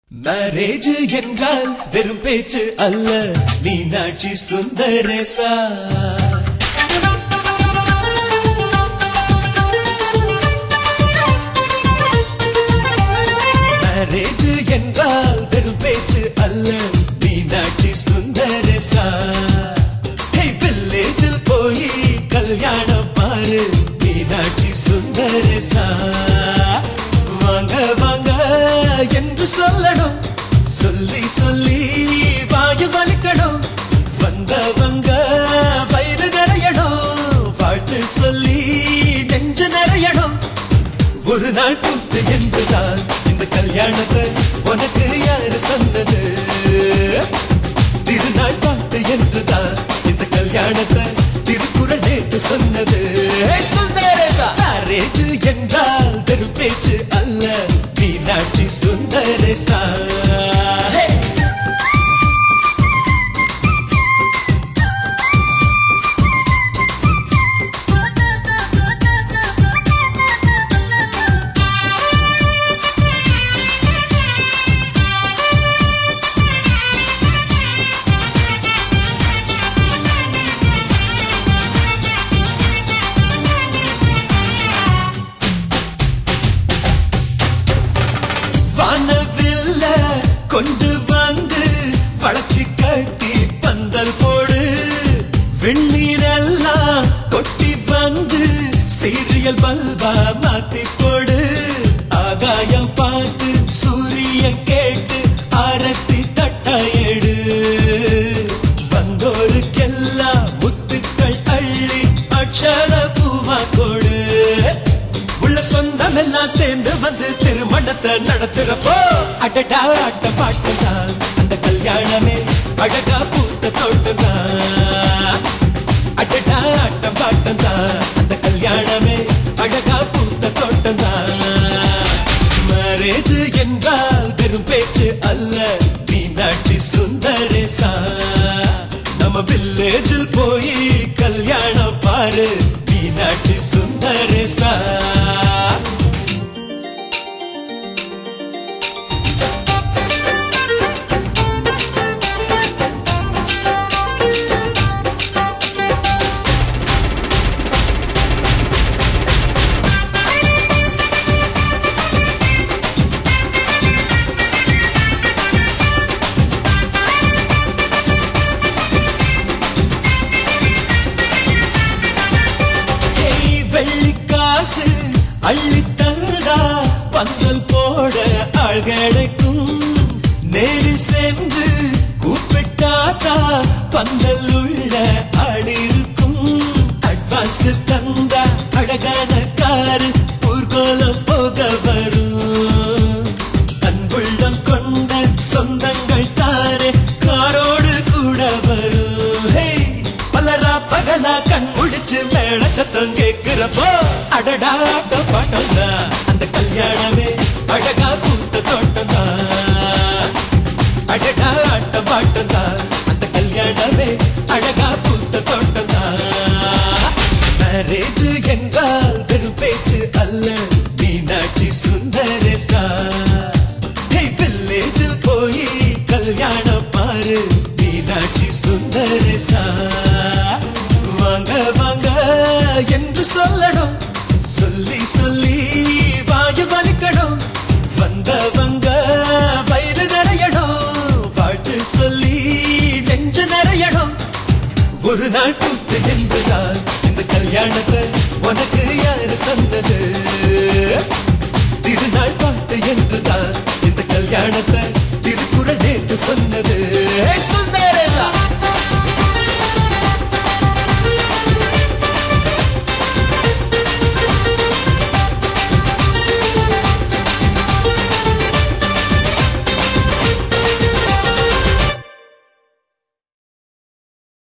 Marriage என்றால் வெறும் பேச்சு அல்ல மீனாட்சி சுந்தரேசா மேரேஜ் என்றால் வெறும் பேச்சு அல்ல மீனாட்சி சுந்தரேசா வில்லேஜில் போய் கல்யாணம் பாரு மீனாட்சி சுந்தரேசா வாங்க வாங்க என்று சொல்லணும் சொல்லி சொல்லி வாயு வலிக்கணும் வந்தவங்க வயிறு நிறையணும் வாழ்த்து சொல்லி நெஞ்சு நிறையணும் ஒரு நாள் கூத்து என்றுதான் இந்த கல்யாணத்தை உனக்கு யாரு சொன்னது திருநாள் பாட்டு என்றுதான் இந்த கல்யாணத்தை திருக்குறள் நேற்று சொன்னது மேரேஜ் என்றால் வெறும் பேச்சு அல்ல மீனாட்சி சுந்தரேசா Hey! வானவில்ல கொண்டு வந்து வளர்ச்சி கட்டி பந்தல் போடு வெண்ணீரெல்லாம் கொட்டி வந்து சீரியல் பல்பா மாத்தி போடு ஆகாயம் பார்த்து சூரியன் கேட்டு ஆரத்தி தட்டாயடு வந்தோருக்கெல்லாம் முத்துக்கள் அள்ளி அக்ஷர பூவா கொடு உள்ள சொந்தம் எல்லாம் சேர்ந்து வந்து திருமணத்தை நடத்துறப்போ அடடா ஆட்ட பாட்டுதான் அந்த கல்யாணமே அழகா பூத்த தோட்டம்தான் அடடா ஆட்ட பாட்டுதான் அந்த கல்யாணமே அழகா பூத்த தோட்டம்தான் மேரேஜ் என்றால் வெறும் பேச்சு அல்ல மீனாட்சி சுந்தரேசா நம்ம வில்லேஜில் போய் கல்யாணம் பாரு மீனாட்சி சுந்தரேசா ஏய் வெள்ளி காசு அள்ளி தந்தா பந்தல் போட ஆள் கிடைக்கும் நேரில் சென்று கூப்பிட்டாத்தா பந்தல் உள்ள ஆள் இருக்கும் அட்வான்ஸ் தந்தா அழகான காரு ஊர்கோலம் போக வரும் அன்புள்ளம் கொண்ட சொந்தங்கள் தானே காரோடு கூட வரும் ஹே பலரா பகலா கண் முழிச்சு மேல சத்தம் கேக்குறப்போ அடடா ஆட்ட பாட்டம் அந்த கல்யாணமே அழகா பூத்த தோட்டம் அடடா ஆட்ட பாட்டம் அந்த கல்யாணமே அழகா பூத்த தோட்டம் மேரேஜ் என்றால் வெறும் பேச்சு அல்ல மீனாட்சி சுந்தரேசா வில்லேஜில் போய் கல்யாணம் பாரு மீனாட்சி சுந்தரேசா வாங்க வாங்க என்று சொல்லணும் சொல்லி சொல்லி வாயு வலிக்கணும் வந்தவங்க வயிறு நிறையணும் வாழ்த்து சொல்லி நெஞ்சு நிறையணும் ஒரு நாள் கூத்து என்பதால் இந்த கல்யாணத்தை உனக்கு யாரு சொன்னது திருநாள் பாட்டு என்றுதான் இந்த கல்யாணத்தை திருக்குறள் நேற்று சொன்னது